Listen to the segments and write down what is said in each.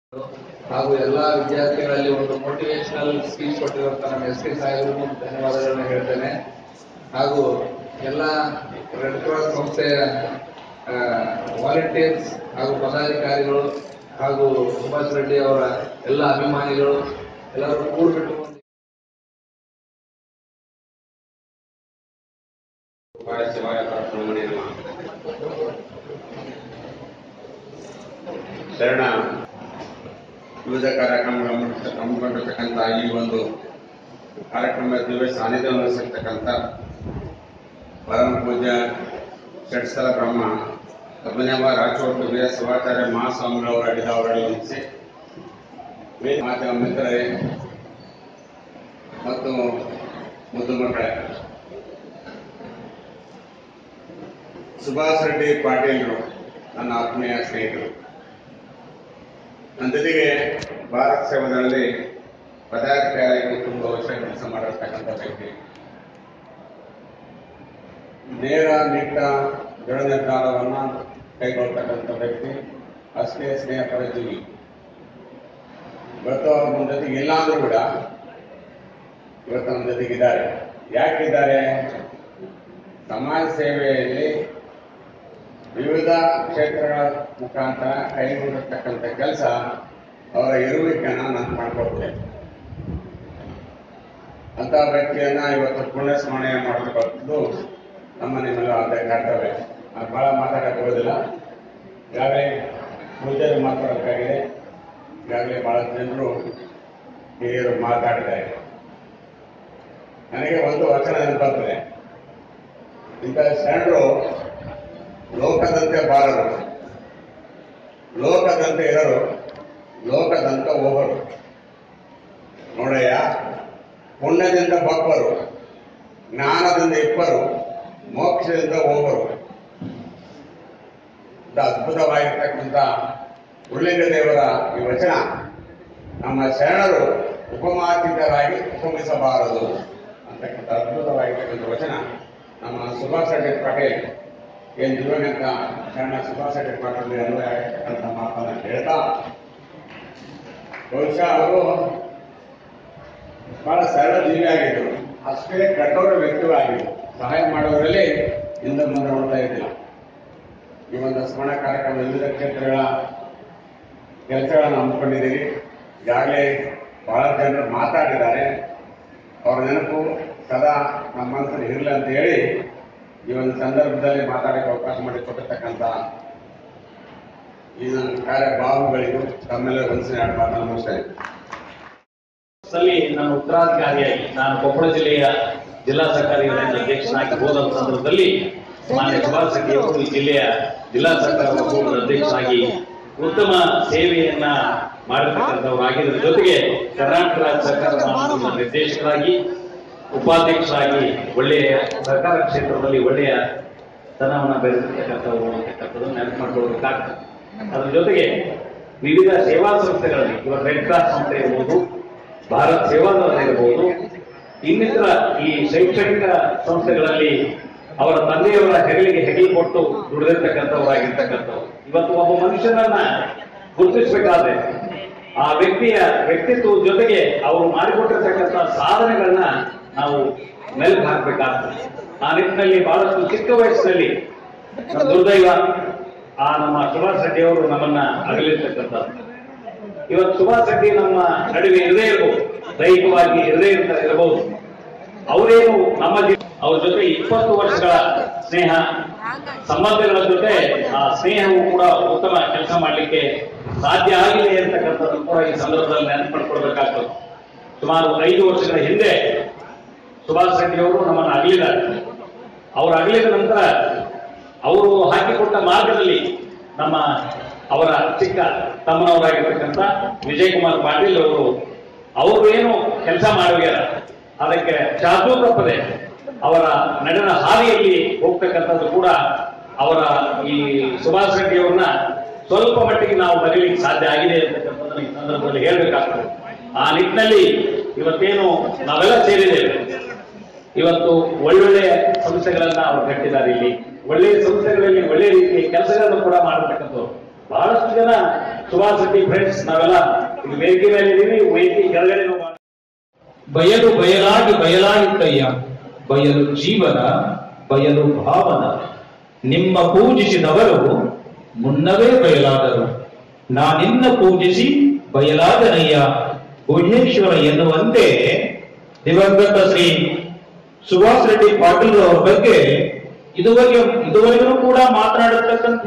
ಹಾಗೂ ಎಲ್ಲಾ ವಿದ್ಯಾರ್ಥಿಗಳಲ್ಲಿ ಒಂದು ಮೋಟಿವೇಶನಲ್ ಸ್ಪೀಚ್ ಕೊಟ್ಟಿರುವಂತ ನಮ್ಮ ಎಸ್ ಕೆ ಸಾಹೇಬರಿಗೂ ಧನ್ಯವಾದಗಳನ್ನ ಹೇಳ್ತೇನೆ ಹಾಗೂ ಎಲ್ಲ ರೆಡ್ ಕ್ರಾಸ್ ಸಂಸ್ಥೆಯ ವಾಲಂಟಿಯರ್ಸ್ ಹಾಗೂ ಪದಾಧಿಕಾರಿಗಳು ಹಾಗೂ ಸುಭಾಷ್ ರೆಡ್ಡಿ ಅವರ ಎಲ್ಲ ಅಭಿಮಾನಿಗಳು ಎಲ್ಲರೂ ಕೂಡ್ಬಿಟ್ಟು ಶಿವಾಯ ಶಿವಾಯ ಪರಬ್ರಹ್ಮಣೇ ನಮಃ ಶರಣ ವಿವಿಧ ಕಾರ್ಯಕ್ರಮಗಳನ್ನು ಹಮ್ಮಿಕೊಂಡಿರ್ತಕ್ಕಂಥ ಈ ಒಂದು ಕಾರ್ಯಕ್ರಮ ದಿವ್ಯ ಸಾನ್ನಿಧ್ಯವನ್ನು ವಹಿಸಿರ್ತಕ್ಕಂಥ ಪರಮ ಪೂಜ್ಯ ಷಟ್ಸ್ಥಲ ಬ್ರಹ್ಮ ಅಭಿನವ ರಾಜೋಟ್ ವೀರ ಶಿವಾಚಾರ್ಯ ಮಹಾಸ್ವಾಮಿಗಳವರ ಅಡಿದವರಲ್ಲಿ ವಂದಿಸಿ ವೇದ ಮಾಧ್ಯಮ ಮಿತ್ರರೇ ಮತ್ತು ಮುದ್ದು ಮಕ್ಕಳೇ ಸುಭಾಷ್ ರೆಡ್ಡಿ ಪಾಟೀಲ್ರು ನನ್ನ ಆತ್ಮೀಯ ಸ್ನೇಹಿತರು ನನ್ನ ಜೊತೆಗೆ ಭಾರತ ಸೇವದಲ್ಲಿ ಪದಾಧಿಕಾರಿಯಾಗಿ ತುಂಬ ವರ್ಷ ಕೆಲಸ ಮಾಡಿರ್ತಕ್ಕಂಥ ವ್ಯಕ್ತಿ ನೇರ ನಿಟ್ಟ ದೃಢ ನಿರ್ಧಾರವನ್ನ ಕೈಗೊಳ್ತಕ್ಕಂಥ ವ್ಯಕ್ತಿ ಅಷ್ಟೇ ಸ್ನೇಹ ಪರಜೀವಿ ಇವತ್ತು ಅವ್ರ ನಮ್ಮ ಜೊತೆಗೆ ಇಲ್ಲ ಅಂದ್ರೂ ಕೂಡ ಇವತ್ತು ನಮ್ಮ ಜೊತೆಗಿದ್ದಾರೆ ಯಾಕಿದ್ದಾರೆ ಸಮಾಜ ಸೇವೆಯಲ್ಲಿ ವಿವಿಧ ಕ್ಷೇತ್ರಗಳ ಮುಖಾಂತರ ಕೈಗೊಂಡಿರ್ತಕ್ಕಂಥ ಕೆಲಸ ಅವರ ಇರುವಿಕೆಯನ್ನ ನಾನು ಮಾಡ್ಕೊಡ್ತೇನೆ ಅಂತ ವ್ಯಕ್ತಿಯನ್ನ ಇವತ್ತು ಪುಣ್ಯ ಸ್ಮರಣೆ ಮಾಡತಕ್ಕಂಥದ್ದು ನಮ್ಮ ನಿಮ್ಮೆಲ್ಲ ಅದೇ ಕರ್ತವ್ಯ ನಾನು ಬಹಳ ಮಾತಾಡಕ್ಕೆ ಹೋಗೋದಿಲ್ಲ ಈಗಾಗಲೇ ಪೂಜೆಗೆ ಮಾತಾಡಬೇಕಾಗಿದೆ ಈಗಾಗಲೇ ಬಹಳ ಜನರು ಹಿರಿಯರು ಮಾತಾಡಿದ್ದಾರೆ ನನಗೆ ಒಂದು ವಚನ ನೆನಪಾಗ್ತದೆ ಇಂಥ ಶರಣರು ಲೋಕದಂತೆ ಬಾರರು ಲೋಕದಂತೆ ಇರರು ಲೋಕದಂತೆ ಹೋಗರು ನೋಡಯ್ಯ ಪುಣ್ಯದಿಂದ ಬಪ್ಪರು ಜ್ಞಾನದಿಂದ ಇಪ್ಪರು ಮೋಕ್ಷದಿಂದ ಹೋಗರು ಇಂಥ ಅದ್ಭುತವಾಗಿರ್ತಕ್ಕಂಥ ಉಳ್ಳಿಂಗ ದೇವರ ಈ ವಚನ ನಮ್ಮ ಶರಣರು ಉಪಮಾತೀತರಾಗಿ ಉಪಮಿಸಬಾರದು ಅಂತಕ್ಕಂಥ ಅದ್ಭುತವಾಗಿರ್ತಕ್ಕಂಥ ವಚನ ನಮ್ಮ ಸುಭಾಷ್ ರೆಡ್ಡಿ ಪಟೇಲ್ ಏನ್ ದಿವಂಗತ ಶರಣ ಸುಭಾಷ್ ರೆಡ್ಡಿ ಪಾಟೀಲ್ ಅನ್ವಯ ಆಗಿರ್ತಕ್ಕಂಥ ಮಾತನ್ನ ಹೇಳ್ತಾ ಬಹುಶಃ ಅವರು ಬಹಳ ಸರಳ ಜೀವಿ ಆಗಿದ್ರು ಅಷ್ಟೇ ಕಠೋರ ವ್ಯಕ್ತಿಗಳು ಆಗಿದ್ರು ಸಹಾಯ ಮಾಡೋದ್ರಲ್ಲಿ ಹಿಂದೆ ಮುಂದೆ ನೋಡ್ತಾ ಇದ್ದಿಲ್ಲ ಈ ಒಂದು ಸ್ಮರಣ ಕಾರ್ಯಕ್ರಮ ವಿವಿಧ ಕ್ಷೇತ್ರಗಳ ಕೆಲಸಗಳನ್ನು ಹಮ್ಮಿಕೊಂಡಿದ್ದೀರಿ ಈಗಾಗಲೇ ಬಹಳ ಜನರು ಮಾತಾಡಿದ್ದಾರೆ ಅವರ ನೆನಪು ಸದಾ ನಮ್ಮ ಮನಸ್ಸಲ್ಲಿ ಇರಲಿ ಅಂತ ಹೇಳಿ ಈ ಒಂದು ಸಂದರ್ಭದಲ್ಲಿ ಮಾತಾಡಕ್ಕೆ ಅವಕಾಶ ಮಾಡಿಕೊಟ್ಟಿರ್ತಕ್ಕಂಥ ಈ ನನ್ನ ಕಾರ್ಯ ಭಾವಗಳಿಗೂ ತಮ್ಮೆಲ್ಲ ವಂಚನೆ ಎರಡು ಮಾತನ್ನು ಮುಗಿಸ್ತಾ ಇದ್ದೀನಿ. ಸಲ್ಲಿ ನಾನು ಉತ್ತರಾಧಿಕಾರಿಯಾಗಿ ನಾನು ಕೊಪ್ಪಳ ಜಿಲ್ಲೆಯ ಜಿಲ್ಲಾ ಸರ್ಕಾರಿ ಯೂನಿಯನ್ ಅಧ್ಯಕ್ಷನಾಗಿ ಹೋದ ಸಂದರ್ಭದಲ್ಲಿ ಮಾನ್ಯ ಸುಭಾಷ್ ರೆಡ್ಡಿ ಅವರು ಈ ಜಿಲ್ಲೆಯ ಜಿಲ್ಲಾ ಸರ್ಕಾರ ಒಕ್ಕೂಟದ ಅಧ್ಯಕ್ಷರಾಗಿ ಉತ್ತಮ ಸೇವೆಯನ್ನ ಮಾಡಿರ್ತಕ್ಕಂಥವರಾಗಿದ್ದರ ಜೊತೆಗೆ ಕರ್ನಾಟಕ ರಾಜ್ಯ ಸರ್ಕಾರ ಮಾಧ್ಯಮದ ನಿರ್ದೇಶಕರಾಗಿ ಉಪಾಧ್ಯಕ್ಷರಾಗಿ ಒಳ್ಳೆಯ ಸರ್ಕಾರ ಕ್ಷೇತ್ರದಲ್ಲಿ ಒಳ್ಳೆಯ ತನವನ್ನು ಬೆಳೆಸಿರ್ತಕ್ಕಂಥವರು ಅಂತಕ್ಕಂಥದ್ದನ್ನು ನೆನಪು ಮಾಡ್ಕೊಳ್ಬೇಕಾಗ್ತದೆ ಅದರ ಜೊತೆಗೆ ವಿವಿಧ ಸೇವಾ ಸಂಸ್ಥೆಗಳಲ್ಲಿ ಇವತ್ತು ರೆಡ್ ಕ್ರಾಸ್ ಸಂಸ್ಥೆ ಇರ್ಬೋದು ಭಾರತ್ ಸೇವಾದಳ ಇರಬಹುದು ಇನ್ನಿತರ ಈ ಶೈಕ್ಷಣಿಕ ಸಂಸ್ಥೆಗಳಲ್ಲಿ ಅವರ ತಂದೆಯವರ ಹೆಗಲಿಗೆ ಹೆಗಲು ಕೊಟ್ಟು ದುಡಿದಿರ್ತಕ್ಕಂಥವರಾಗಿರ್ತಕ್ಕಂಥವ್ರು ಇವತ್ತು ಒಬ್ಬ ಮನುಷ್ಯನನ್ನ ಗುರುತಿಸಬೇಕಾದ್ರೆ ಆ ವ್ಯಕ್ತಿಯ ವ್ಯಕ್ತಿತ್ವದ ಜೊತೆಗೆ ಅವರು ಮಾಡಿಕೊಟ್ಟಿರ್ತಕ್ಕಂಥ ಸಾಧನೆಗಳನ್ನ ನಾವು ಮೆಲ್ಕು ಹಾಕಬೇಕಾಗ್ತದೆ ಆ ನಿಟ್ಟಿನಲ್ಲಿ ಬಹಳಷ್ಟು ಚಿಕ್ಕ ವಯಸ್ಸಿನಲ್ಲಿ ನಮ್ಮ ದುರ್ದೈವ ಆ ನಮ್ಮ ಸುಭಾಷ್ ರೆಡ್ಡಿ ಅವರು ನಮ್ಮನ್ನ ಅಗಲಿರ್ತಕ್ಕಂಥದ್ದು ಇವತ್ತು ಸುಭಾಷ್ ರೆಡ್ಡಿ ನಮ್ಮ ನಡುವೆ ಇರದೇ ಇರಬಹುದು ದೈಹಿಕವಾಗಿ ಇರದೇ ಇರ್ತ ಇರಬಹುದು ಅವರೇನು ನಮ್ಮ ಜಿ- ಅವ್ರ ಜೊತೆ ಇಪ್ಪತ್ತು ವರ್ಷಗಳ ಸ್ನೇಹ ಸಂಬಂಧಗಳ ಜೊತೆ ಆ ಸ್ನೇಹವು ಕೂಡ ಉತ್ತಮ ಕೆಲಸ ಮಾಡಲಿಕ್ಕೆ ಸಾಧ್ಯ ಆಗಿದೆ ಅಂತಕ್ಕಂಥದ್ದು ಕೂಡ ಈ ಸಂದರ್ಭದಲ್ಲಿ ನೆನಪು ಮಾಡ್ಕೊಳ್ಬೇಕಾಗ್ತದೆ ಸುಮಾರು ಐದು ವರ್ಷಗಳ ಹಿಂದೆ ಸುಭಾಷ್ ರೆಡ್ಡಿ ಅವರು ನಮ್ಮನ್ನು ಅಗಲಿದ್ದಾರೆ ಅವರು ಅಗಲಿದ ನಂತರ ಅವರು ಹಾಕಿಕೊಟ್ಟ ಮಾರ್ಗದಲ್ಲಿ ನಮ್ಮ ಅವರ ಚಿಕ್ಕ ತಮ್ಮನವರಾಗಿರ್ತಕ್ಕಂಥ ವಿಜಯ್ ಕುಮಾರ್ ಪಾಟೀಲ್ ಅವರು ಅವರು ಏನು ಕೆಲಸ ಮಾಡೋಗ್ಯಾರ ಅದಕ್ಕೆ ಚಾಚೂ ತಪ್ಪದೆ ಅವರ ನಡೆನ ಹಾದಿಯಲ್ಲಿ ಹೋಗ್ತಕ್ಕಂಥದ್ದು ಕೂಡ ಅವರ ಈ ಸುಭಾಷ್ ರೆಡ್ಡಿ ಅವ್ರನ್ನ ಸ್ವಲ್ಪ ಮಟ್ಟಿಗೆ ನಾವು ಮರೀಲಿಕ್ಕೆ ಸಾಧ್ಯ ಆಗಿದೆ ಅಂತಕ್ಕಂಥದ್ದನ್ನ ಈ ಸಂದರ್ಭದಲ್ಲಿ ಹೇಳ್ಬೇಕಾಗ್ತದೆ ಆ ನಿಟ್ಟಿನಲ್ಲಿ ಇವತ್ತೇನು ನಾವೆಲ್ಲ ಸೇರಿದ್ದೇವೆ ಇವತ್ತು ಒಳ್ಳೊಳ್ಳೆಯ ಸಂಸ್ಥೆಗಳನ್ನ ಅವರು ಕಟ್ಟಿದ್ದಾರೆ ಇಲ್ಲಿ ಒಳ್ಳೆಯ ಸಂಸ್ಥೆಗಳಲ್ಲಿ ಒಳ್ಳೆಯ ರೀತಿಯ ಕೆಲಸಗಳನ್ನು ಕೂಡ ಮಾಡತಕ್ಕಂಥವ್ರು ಬಹಳಷ್ಟು ಜನ ಸುಭಾಷ್ ಶೆಟ್ಟಿ ಫ್ರೆಂಡ್ಸ್ ನಾವೆಲ್ಲ ಇಲ್ಲಿ ವೇದಿಕೆ ಮೇಲೆ ಇದೀವಿ ವೇದಿಕೆ ಕೆಳಗಡೆ ನಾವು ಮಾತಾಡ್ತಾ ಬಯಲು ಬಯಲಾಗಿ ಬಯಲಾಗಿತ್ತಯ್ಯ ಬಯಲು ಜೀವನ ಬಯಲು ಭಾವನ ನಿಮ್ಮ ಪೂಜಿಸಿದವರು ಮುನ್ನವೇ ಬಯಲಾದರು ನಾನಿನ್ನ ಪೂಜಿಸಿ ಬಯಲಾದನಯ್ಯ ಭುಜೇಶ್ವರ ಎನ್ನುವಂತೆ ದಿವಂಗತ ಶ್ರೀ ಸುಭಾಷ್ ರೆಡ್ಡಿ ಪಾಟೀಲ್ ಅವರ ಬಗ್ಗೆ ಇದುವರೆಗೆ ಇದುವರೆಗೂ ಕೂಡ ಮಾತನಾಡಿರ್ತಕ್ಕಂಥ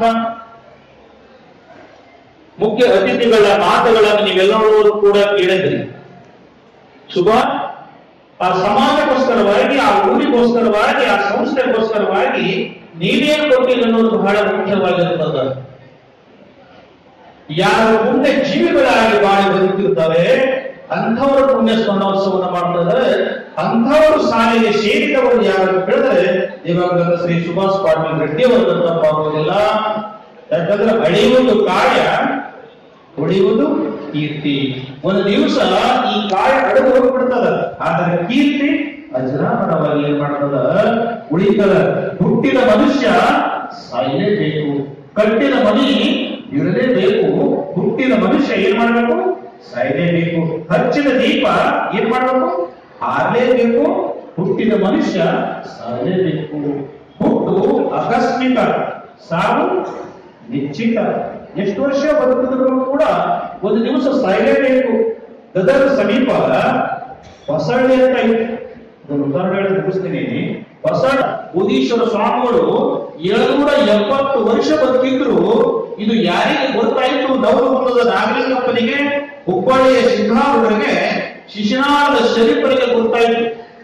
ಮುಖ್ಯ ಅತಿಥಿಗಳ ಮಾತುಗಳನ್ನು ನೀವೆಲ್ಲರೂ ಕೂಡ ಕೇಳಿದ್ರಿ ಸುಭಾಷ್ ಆ ಸಮಾಜಕ್ಕೋಸ್ಕರವಾಗಿ ಆ ಊರಿಗೋಸ್ಕರವಾಗಿ ಆ ಸಂಸ್ಥೆಗೋಸ್ಕರವಾಗಿ ನೀವೇನು ಕೊಟ್ಟಿಲ್ಲ ಅನ್ನೋದು ಬಹಳ ಮುಖ್ಯವಾಗಿರುತ್ತದೆ ಯಾರು ಮುಂದೆ ಜೀವಿಗಳಾಗಿ ಬಾಳಿ ಬದುಕಿರ್ತಾರೆ ಅಂಥವರು ಪುಣ್ಯ ಸ್ಮರಣೋತ್ಸವವನ್ನು ಮಾಡ್ತಾರೆ ಅಂಥವರು ಸಾಲಿಗೆ ಸೇರಿದವರು ಯಾರು ಅಂತ ಹೇಳಿದ್ರೆ ದಿವಂಗತ ಶ್ರೀ ಸುಭಾಷ್ ಪಾಟೀಲ್ ರೆಡ್ಡಿ ಅವರು ತಪ್ಪಾಗುವುದಿಲ್ಲ ಯಾಕಂದ್ರೆ ಅಳೆಯುವುದು ಕಾಯ ಉಳಿಯುವುದು ಕೀರ್ತಿ ಒಂದು ದಿವಸ ಈ ಕಾಯ ಅಡಗು ಹೋಗ್ಬಿಡ್ತದ ಆದರೆ ಕೀರ್ತಿ ಅಜರಾಮರವಾಗಿ ಏನ್ ಮಾಡ್ತದ ಉಳಿತದ ಹುಟ್ಟಿದ ಮನುಷ್ಯ ಸಾಯಲೇಬೇಕು ಕಟ್ಟಿದ ಮನಿ ಇರಲೇಬೇಕು ಹುಟ್ಟಿದ ಮನುಷ್ಯ ಏನ್ ಮಾಡ್ಬೇಕು ಸಾಯಲೇಬೇಕು ಹಚ್ಚಿದ ದೀಪ ಏನ್ ಮಾಡ್ಬೇಕು ಹಾರಲೇಬೇಕು ಹುಟ್ಟಿದ ಮನುಷ್ಯ ಸಾಯಲೇಬೇಕು ಹುಟ್ಟು ಆಕಸ್ಮಿಕ ಸಾವು ನಿಶ್ಚಿತ ಎಷ್ಟು ವರ್ಷ ಬದುಕಿದ್ರು ಕೂಡ ಒಂದು ದಿವಸ ಸಾಯಲೇಬೇಕು ಗದಗ ಸಮೀಪ ಹೊಸಳ್ಳಿ ಅಂತ ಇದೆ ಒಂದು ಉದಾಹರಣೆ ಹೇಳಿ ಮುಗಿಸ್ತೀನಿ ಹೊಸಳ್ಳ ಉದೀಶ್ವರ ಸ್ವಾಮಿಗಳು ಏಳ್ನೂರ ಎಪ್ಪತ್ತು ವರ್ಷ ಬದುಕಿದ್ರು ಇದು ಯಾರಿಗೆ ಗೊತ್ತಾಯ್ತು ನವಲಗುಂದದ ನಾಗಲಿಂಗಪ್ಪನಿಗೆ ಹುಬ್ಬಳ್ಳಿಯ ಸಿದ್ಧಾರೂಢರಿಗೆ ಶಿಶುನಾಳದ ಶರೀಫರಿಗೆ ಗೊತ್ತಾಯ್ತು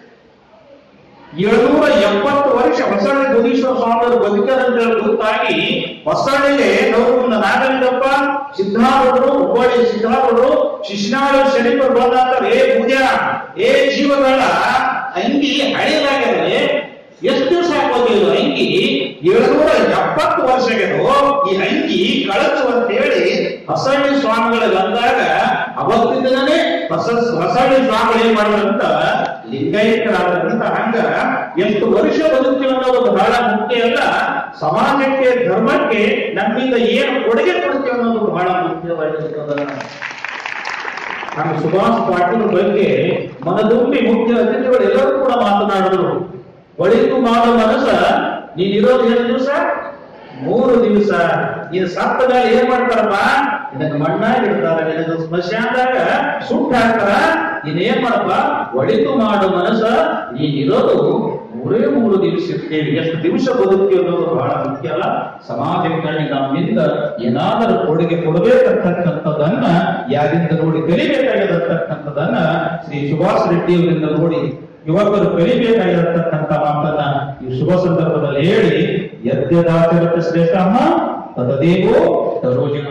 ಏಳ್ನೂರ ಎಪ್ಪತ್ತು ವರ್ಷ ಹೊಸಳ್ಳಿ ಗುದೀಶ್ವರ ಸ್ವಾಮಿಯವರು ಬದುಕರಂತ ಹೇಳಿ ಗೊತ್ತಾಗಿ ಹೊಸಳ್ಳಿಗೆ ನವಲಗುಂದ ನಾಗಲಿಂಗಪ್ಪ ಸಿದ್ಧಾರೂಢರು ಹುಬ್ಬಳ್ಳಿ ಸಿದ್ಧಾರೂಢರು ಶಿಶುನಾಳ ಶರೀಫರು ಬಂದಂತಾರೆ ಏ ಪೂಜಾ ಏ ಜೀವಗಳ ಅಂಗಿ ಹಳೆಯದಾಗಿದೆ ಎಷ್ಟು ದಿವಸ ಹಾಕೋದಿಲ್ಲ ಅಂಗಿ ಏಳ್ನೂರ ಎಪ್ಪತ್ತು ವರ್ಷಗಳು ಈ ಅಂಗಿ ಕಳಚು ಅಂತ ಹೇಳಿ ಹೊಸಳ್ಳಿ ಸ್ವಾಮಿಗಳಿಗೆ ಬಂದಾಗ ಅವತ್ತಿಂದನೇ ಹೊಸ ಹೊಸಳ್ಳಿ ಸ್ವಾಮಿಗಳು ಏನ್ ಮಾಡಿದ್ರಂತ ಲಿಂಗಾಯತರಾದ್ರಂತ ಹಂಗ ಎಷ್ಟು ವರ್ಷ ಬದುಕ್ತೀವಿ ಅನ್ನೋದು ಬಹಳ ಮುಖ್ಯ ಅಲ್ಲ ಸಮಾಜಕ್ಕೆ ಧರ್ಮಕ್ಕೆ ನಮ್ಮಿಂದ ಏನು ಕೊಡುಗೆ ಕೊಡ್ತೀವಿ ಅನ್ನೋದು ಬಹಳ ಮುಖ್ಯವಾಗಿರ್ತದ ನಮ್ಮ ಸುಭಾಷ್ ಪಾಟೀಲ್ ಬಗ್ಗೆ ಮನದುಂಬಿ ಮುಖ್ಯ ಅತಿಥಿಗಳು ಎಲ್ಲರೂ ಕೂಡ ಮಾತನಾಡಿದ್ರು ಒಳಿತು ಮಾಡೋ ಮನಸ್ಸ ನೀನಿರೋದು ಎಷ್ಟು ದಿವಸ ಮೂರು ದಿವಸ ನೀನು ಸತ್ತ ಮೇಲೆ ಏನ್ ಮಾಡ್ತಾರಪ್ಪ ಇದಕ್ಕೆ ಮಣ್ಣಾಗಿಡ್ತಾರ ನಿನಗೆ ಸ್ಮಶಾನದಾಗ ಸುಟ್ಟು ಹಾಕ್ತಾರ ನೀನ್ ಏನ್ ಮಾಡಪ್ಪ ಒಳಿತು ಮಾಡೋ ಮನಸ್ಸ ನೀನಿರೋದು ಮೂರೇ ಮೂರು ದಿವಸ ಇರ್ತೇವೆ ಎಷ್ಟು ದಿವಸ ಬದುಕ್ತೀವಿ ಅನ್ನೋದು ಬಹಳ ಮುಖ್ಯ ಅಲ್ಲ ಸಮಾಜಕ್ಕೆ ನಮ್ಮಿಂದ ಏನಾದರೂ ಕೊಡುಗೆ ಕೊಡಬೇಕಂತಕ್ಕಂಥದ್ದನ್ನ ಯಾರಿಂದ ನೋಡಿ ಕಲಿಬೇಕಾಗಿರತಕ್ಕಂಥದ್ದನ್ನ ಶ್ರೀ ಸುಭಾಷ್ ರೆಡ್ಡಿ ಅವರಿಂದ ನೋಡಿ ಯುವಕರು ಕಲಿಬೇಕಾಗಿರತಕ್ಕಂಥ ಮಾತನ್ನ ಈ ಶುಭ ಸಂದರ್ಭದಲ್ಲಿ ಹೇಳಿ ಯದ್ಯದಾಚರತ ಶ್ರೇಷ್ಠ ತದೇವೋ ತರೋಜಿನ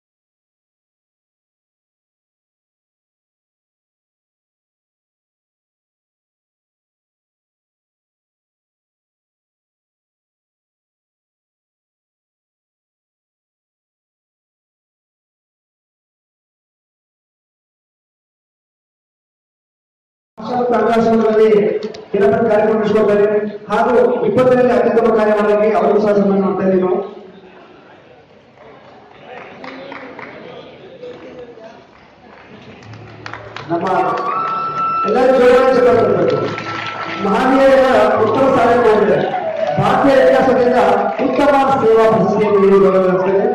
ಆಕಾಶವಾಣಿಗಳಲ್ಲಿ ದಿನಪತ್ರಿಕೆ ಕಾರ್ಯಕ್ರಮ ನಡೆಸಿಕೊಡ್ತಾರೆ ಹಾಗೂ ಇಪ್ಪತ್ತರಲ್ಲಿ ಅತ್ಯುತ್ತಮ ಕಾರ್ಯ ಮಾಡೋದಕ್ಕೆ ಅವರು ಸಹ ಸನ್ಮಾನ ಮಾಡ್ತಾ ಇದ್ದೀವಿ ನಾವು ನಮ್ಮ ಎಲ್ಲರೂ ಜೋಡಣೆ ಚೆನ್ನಾಗಿರ್ಬೇಕು ಮಹನೀಯರ ಉತ್ತಮ ಸಾಧನೆ ಮಾಡಿದ್ದಾರೆ ಭಾರತೀಯ ಇತಿಹಾಸದಿಂದ ಉತ್ತಮ ಸೇವಾ ಪ್ರಶಸ್ತಿಯನ್ನು ನೀಡುವುದಾಗುತ್ತದೆ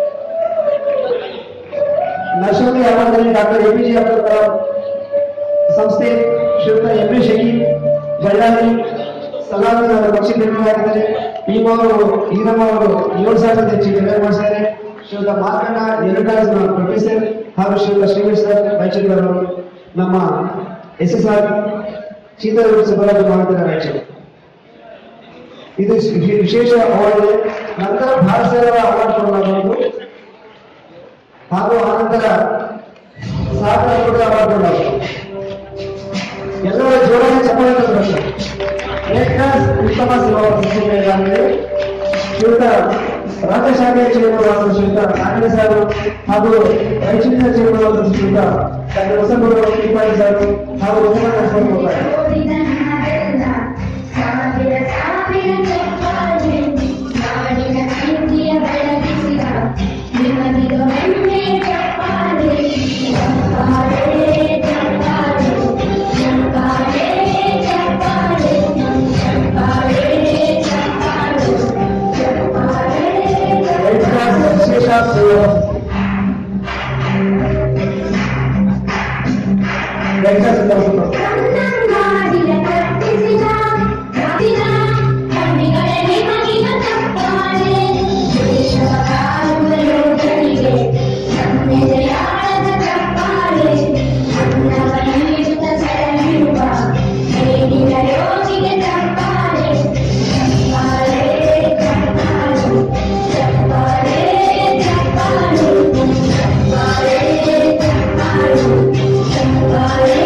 ನರ್ಸರಿ ಹವಾಮಾನದಲ್ಲಿ doctor A P J Abdul Kalam ಸಂಸ್ಥೆ ಶ್ರೀಯುತ ಎಂ ಎ ಶಕಿ ಬಳ್ಳಾರಿ ಸಲಾಮಿ ಅವರ ಪಕ್ಷಿ ಪ್ರೇಮಿಯಾಗಿದ್ದಾರೆ ಭೀಮ ಅವರು ಈರಮ್ಮ ಅವರು ಏಳು ಸಾವಿರದ ಹೆಚ್ಚು ನಿರ್ಣಯ ಮಾಡಿದ್ದಾರೆ ಶ್ರೀಯುತ ಮಾರ್ಕಂಡ ಎರಡು ಪ್ರೊಫೆಸರ್ ಹಾಗೂ ಶ್ರೀಯುತ ಶ್ರೀವೇಶ್ ಸರ್ ರಾಯಚೂರು ಅವರು ನಮ್ಮ ಎಸ್ ಎಸ್ ಆರ್ ಶೀತಲ ಸುಬ್ಬರಾಜ ಮಹಾವಿದ್ಯಾಲಯ ರಾಯಚೂರು ಇದು ವಿಶೇ- ವಿಶೇಷ ಅವಾರ್ಡ್ ನಂತರ ಭಾರತ ಸೇವಾ ಅವಾರ್ಡ್ ಕೊಡಲಾಗುವುದು ಹಾಗೂ ಆನಂತರ ಸಾಗರ ಕೂಡ ಅವಾರ್ಡ್ ಕೊಡಲಾಗುವುದು ಎಲ್ಲರ ಜೋಡಣೆ ಚಪ್ಪಾಳೆ ತರಬೇಕು ರೇಖಾಸ್ ಉತ್ತಮ ಸೇವಾ ಪ್ರಶಸ್ತಿಗಳಿಗಾಗಲಿ ಶ್ರೀಯುತ ರಾಜಶಾಖೆ ಚೇರ್ಮನ್ ಶ್ರೀಯುತ ನಾಗೇಂದ್ರ ಸರ್ ಹಾಗೂ ರಾಯಚೂರಿನ ಚೇರ್ಮನ್ ಶ್ರೀಯುತ ಡಾಕ್ಟರ್ ಹೊಸಗೌಡ ತ್ರಿಪಾಠಿ ಸರ್ ಹಾಗೂ ಉಪಮಾನ ಸರ್ ಕೊಡ್ತಾರೆ ಸಾವಿರ ಸಾವಿರ ಚಪ್ಪಾಳೆ ನಾಡಿನ ಕೀರ್ತಿಯ ಬೆಳಗಿಸಿದ ನಿಮಗೆ ಲೆಕ್ಚರ್ಸ್ ತೋರಿಸ್ತಾರೆ ಕನ್ನಂಗಾಡಿಯ ಕಟ್ಟಿಸಿದ ಕಟ್ಟಿದ ಕಣ್ಣಿಗಳಲ್ಲಿ ಮಗಿನ ತಪ್ಪಾಳೆ ದೇಶವ ಕಾಯುವ ಯೋಧನಿಗೆ ನಮ್ಮೆದೆಯಾಳದ ತಪ್ಪಾಳೆ ಅನ್ನವ ನೀಡುತ್ತ ಸೆಳೆಯುವ ಹೇಳಿದ ಯೋಗಿಗೆ ತಪ್ಪಾಳೆ ತಪ್ಪಾಳೆ ತಪ್ಪಾಳೆ ತಪ್ಪಾಳೆ ತಪ್ಪಾಳೆ ತಪ್ಪಾಳೆ ತಪ್ಪಾಳೆ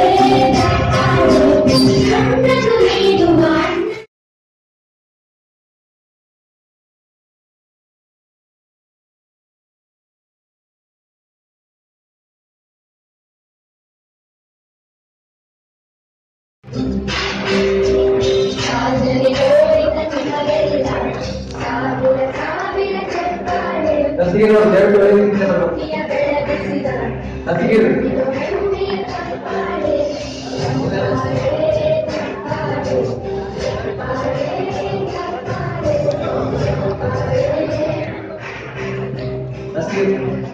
ದಸಿಗೆ ನೋಡಿ ಎರಡು ದಸಿಗೆ ದಸಿಗೆ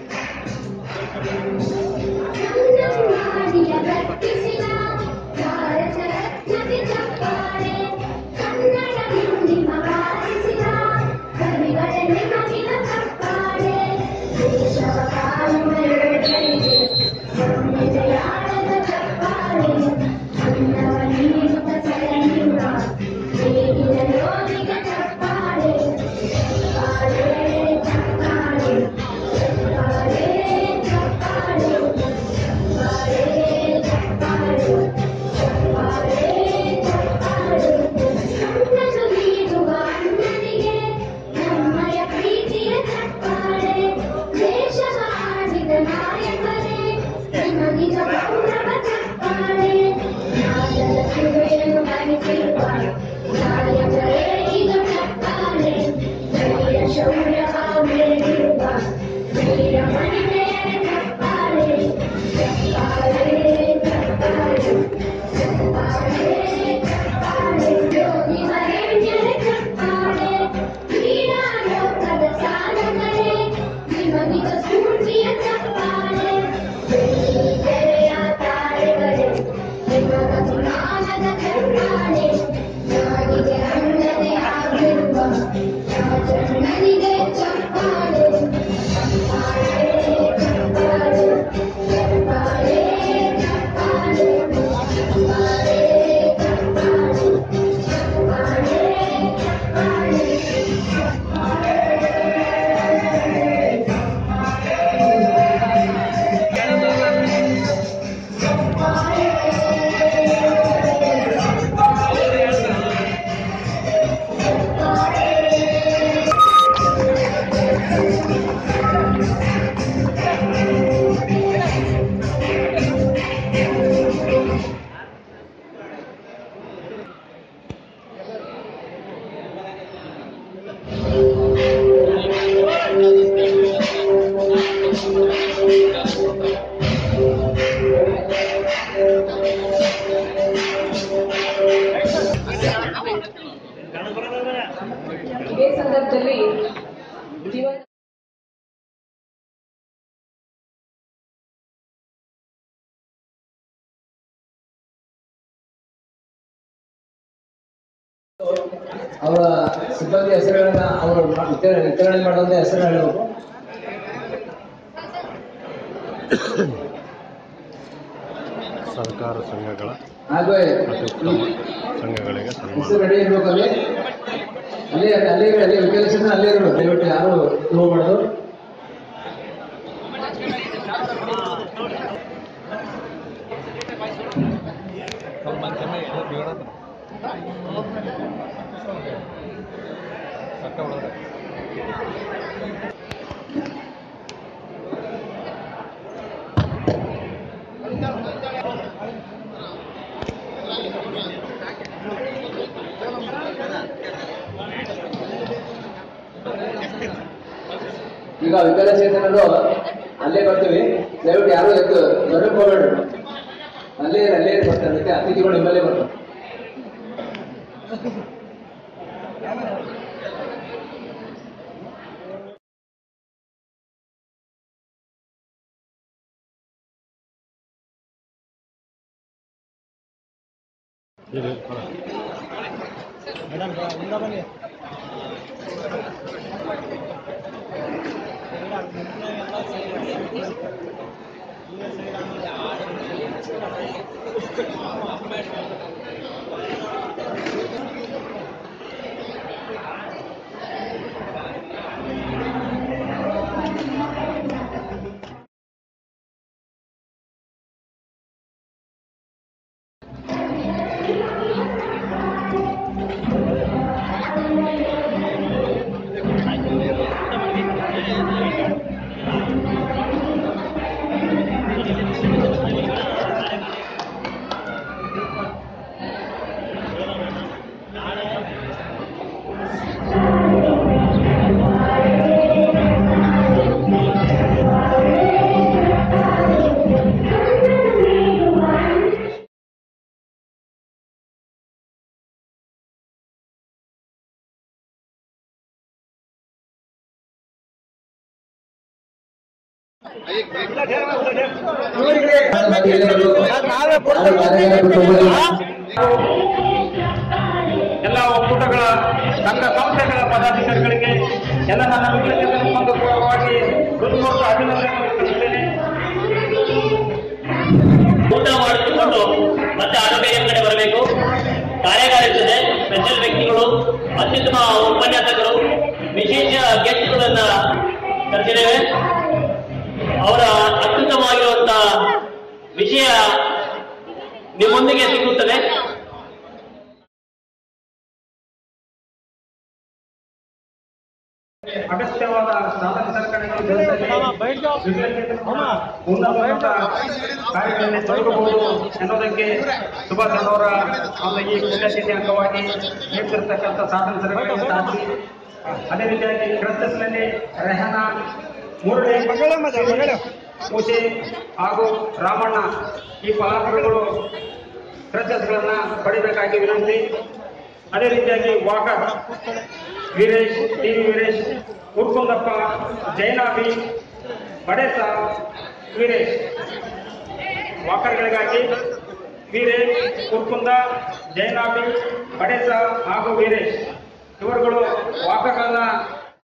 ನಮ್ಮಯ ಪ್ರೀತಿಯ ಚಪ್ಪಾಳೆ ದೇಶವಾಡಿದ ನಾಯಕರೇ ನಿಮಗಿದ ಗೌರವ ಚಪ್ಪಾಳೆ ನಾಡದ ಸುವೆಯನ್ನು ಮರೆತಿರುವ ನಾಯಕರೇ ಇದು ಚಪ್ಪಾಳೆ ಧೈರ್ಯ ಶೌರ್ಯ ಮೆರೆದಿರುವ ವೀರ ಮಹಿಳೆಯರ ಚಪ್ಪಾಳೆ ಚಪ್ಪಾಳೆ ಚಪ್ಪಾಳೆ ಚಪ್ಪಾಳೆ ಚಪ್ಪಾಳೆ ಯೋಗಿ ವರೇಣ್ಯರ ಚಪ್ಪಾಳೆ ಕ್ರೀಡಾ ಲೋಕದ ಸಾಧಕರೇ ನಿಮಗಿದ ಸ್ಫೂರ್ತಿಯ ಚಪ್ಪಾಳೆ ತೆರೆಯ ತಾರೆಗಳೇ ನಿಮಗ ಸುನಾಮದ ಚಪ್ಪಾಳೆ ನಾಡಿಗೆ ಅಣ್ಣನೆ ಆಗಿರುವ ರಾಜಣ್ಣನಿಗೆ ಚಪ್ಪಾಳೆ ಚಪ್ಪಾಳೆ ಚಪ್ಪಾಳೆ ಚಪ್ಪಾಳೆ ಚಪ್ಪಾಳೆ ಚಪ್ಪಾಳೆ ಚಪ್ಪಾಳೆ ಚಪ್ಪಾಳೆ ಚಪ್ಪಾಳೆ ಇದೇ ಸಂದರ್ಭದಲ್ಲಿ ಜೀವ ಅವರ ಸಿಬ್ಬಂದಿ ಹೆಸರುಗಳನ್ನ ಅವರು ವಿತರಣೆ ವಿತರಣೆ ಮಾಡುವಂತ ಹೆಸರು ಹೇಳಬೇಕು ಸಹಕಾರ ಸಂಘಗಳ ಹಾಗೆ ಅತ್ಯುತ್ತಮ ಸಂಘಗಳಿಗೆ ಸನ್ಮಾನ ಹೆಸರು ರೆಡಿ ಇರ್ಬೇಕು ಅಲ್ಲಿ ಅಲ್ಲೇ ಅಲ್ಲೇ ಅಲ್ಲೇ ವಿಕಲೇಶನ ಅಲ್ಲೇ ಇರಬೇಕು ದಯವಿಟ್ಟು ಯಾರು ಹೋಗ್ಬಾರ್ದು ಈಗ ವಿಕಲಚೇತನರು ಅಲ್ಲೇ ಬರ್ತೀವಿ ದಯವಿಟ್ಟು ಯಾರು ಎದ್ದು ಹೊರಗೆ ಹೋಗ್ಬೇಡ್ರಿ ಅಲ್ಲೇ ಅಲ್ಲೇ ಬರ್ತಾರೆ ಅದಕ್ಕೆ ಅತಿಥಿಗಳು ನಿಮ್ಮಲ್ಲೇ ಬರ್ತಾರೆ ಎಲ್ಲ ಒಕ್ಕೂಟಗಳ ಸಂಘ ಸಂಸ್ಥೆಗಳ ಪದಾಧಿಕಾರಿಗಳಿಗೆ ಎಲ್ಲ ನನ್ನ ಮಿತ್ರರಿಗೆ ಪೂರ್ವಕವಾಗಿ ಹೃತ್ಪೂರ್ವಕ ಅಭಿನಂದನೆ ಸಲ್ಲಿಸುತ್ತೇನೆ ಊಟ ಮಾಡಿಸಿಕೊಂಡು ಮತ್ತೆ ಆರೋಗ್ಯ ಕಡೆ ಬರಬೇಕು ಕಾರ್ಯಾಗಾರ ಇರ್ತದೆ ಸ್ಪೆಷಲ್ ವ್ಯಕ್ತಿಗಳು ಅತ್ಯುತ್ತಮ ಉಪನ್ಯಾಸಕರು ವಿಶೇಷ ಗೆಸ್ಟ್ಗಳನ್ನ ಕರೆಸಿದ್ದೇವೆ ಅವರ ಅತ್ಯುತ್ತಮವಾಗಿರುವಂತ ವಿಷಯ ನಿಮ್ಮೊಂದಿಗೆ ಸಿಗುತ್ತದೆ ಅಗತ್ಯವಾದ ಸಾಧನ ಸಲಕರಣೆಗಳು ಉನ್ನತ ಕಾರ್ಯಗಳಲ್ಲಿ ತೊಡಗಬಹುದು ಎನ್ನುವುದಕ್ಕೆ ಸುಭಾಷ್ ಅವರ ಒಂದು ಈ ಪುಣ್ಯತಿಥಿ ಅಂಗವಾಗಿ ನೀಡ್ತಿರ್ತಕ್ಕಂಥ ಸಾಧನ ಸಲಕರಣೆಗಳನ್ನು ಸಾಧಿಸಿ ಅದೇ ರೀತಿಯಾಗಿ ಕ್ರಸ್ತಸ್ನಲ್ಲಿ ರೆಹನ ಮೂರನೇ ಪೂಜೆ ಹಾಗೂ ರಾಮಣ್ಣ ಈ ಫಲಾಫಲಗಳು ಕ್ರಸ್ತಸ್ಗಳನ್ನ ಪಡಿಬೇಕಾಗಿ ವಿನಂತಿ ಅದೇ ರೀತಿಯಾಗಿ ವಾಕರ್ ವೀರೇಶ್ ಟಿ ವಿ ವೀರೇಶ್ ಉರ್ಕುಂದಪ್ಪ ಜೈನಾಬಿ ಬಡೇಸ ವೀರೇಶ್ ವಾಕರ್ಗಳಿಗಾಗಿ ವೀರೇಶ್ ಉರ್ಕುಂದ ಜೈನಾಬಿ ಬಡೇಸ ಹಾಗೂ ವೀರೇಶ್ ಇವರುಗಳು ವಾಕರ್ಗಳನ್ನ